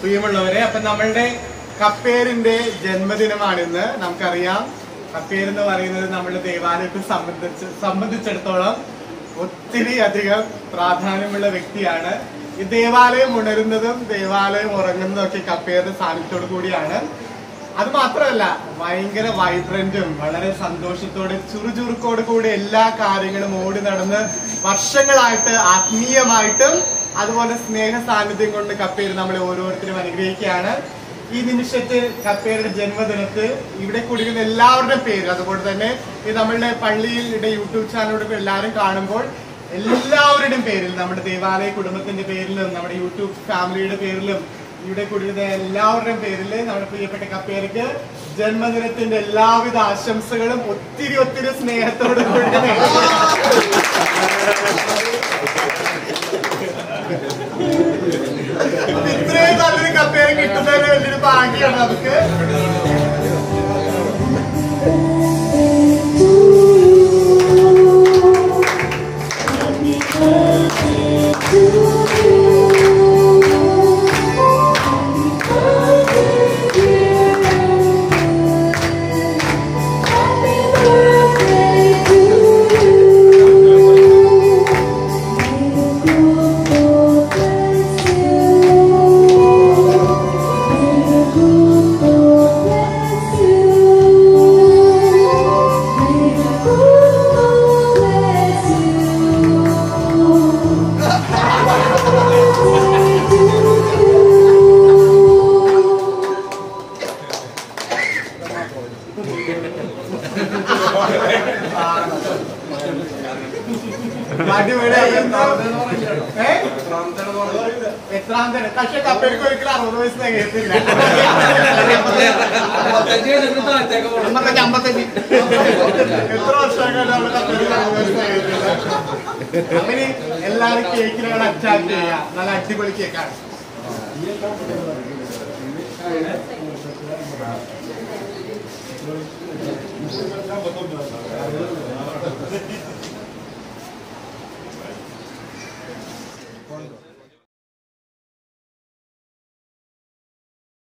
പ്രിയമുള്ളവരെ അപ്പൊ നമ്മളുടെ കപ്പേരിന്റെ ജന്മദിനമാണിന്ന് നമുക്കറിയാം കപ്പേര് എന്ന് പറയുന്നത് നമ്മുടെ ദേവാലയത്തെ സംബന്ധിച്ച് സംബന്ധിച്ചിടത്തോളം ഒത്തിരി അധികം പ്രാധാന്യമുള്ള വ്യക്തിയാണ് ഈ ദേവാലയം ഉണരുന്നതും ദേവാലയം ഉറങ്ങുന്നതും ഒക്കെ കപ്പേറിന്റെ സാന്നിധ്യത്തോടു കൂടിയാണ് അത് മാത്രമല്ല ഭയങ്കര വൈബ്രന്റും വളരെ സന്തോഷത്തോടെ ചുറുചുറുക്കോട് കൂടി എല്ലാ കാര്യങ്ങളും ഓടി നടന്ന് വർഷങ്ങളായിട്ട് ആത്മീയമായിട്ടും അതുപോലെ സ്നേഹ സാന്നിധ്യം കൊണ്ട് കപ്പേര് നമ്മളെ ഓരോരുത്തരും അനുഗ്രഹിക്കുകയാണ് ഈ നിമിഷത്തിൽ കപ്പേരുടെ ജന്മദിനത്തിൽ ഇവിടെ കുടിക്കുന്ന എല്ലാവരുടെയും പേര് അതുപോലെ തന്നെ ഈ നമ്മളുടെ പള്ളിയുടെ യൂട്യൂബ് ചാനലിലൂടെ എല്ലാവരും കാണുമ്പോൾ എല്ലാവരുടെയും പേരിൽ നമ്മുടെ ദേവാലയ കുടുംബത്തിന്റെ പേരിലും നമ്മുടെ യൂട്യൂബ് ഫാമിലിയുടെ പേരിലും ഇവിടെ കുടിക്കുന്ന എല്ലാവരുടെയും പേരിൽ നമ്മുടെ പ്രിയപ്പെട്ട കപ്പേർക്ക് ജന്മദിനത്തിന്റെ എല്ലാവിധ ആശംസകളും ഒത്തിരി ഒത്തിരി സ്നേഹത്തോട് കൂടി ഇത്രയും നല്ലൊരു കപ്പേര് കിട്ടുന്നതിന് വലിയൊരു ഭാഗ്യമാണ് നമുക്ക് അടിപൊളി ഏ? എത്രാമത്തെ പക്ഷെ കപ്പേർക്ക് ഒരിക്കലും അറുപത് വയസ്സ് തികയത്തില്ല അമ്പത്തഞ്ച് അമ്പത്തഞ്ച് എത്ര വർഷമായിട്ട് നമ്മുടെ കപ്പേർക്ക് അറുപത് വയസ്സ് തികയത്തില്ല അങ്ങനെ എല്ലാവരും കേക്കിനാണ് അറ്റാക്ക് ചെയ്യുക നല്ല അടിപൊളി കേക്കാണ്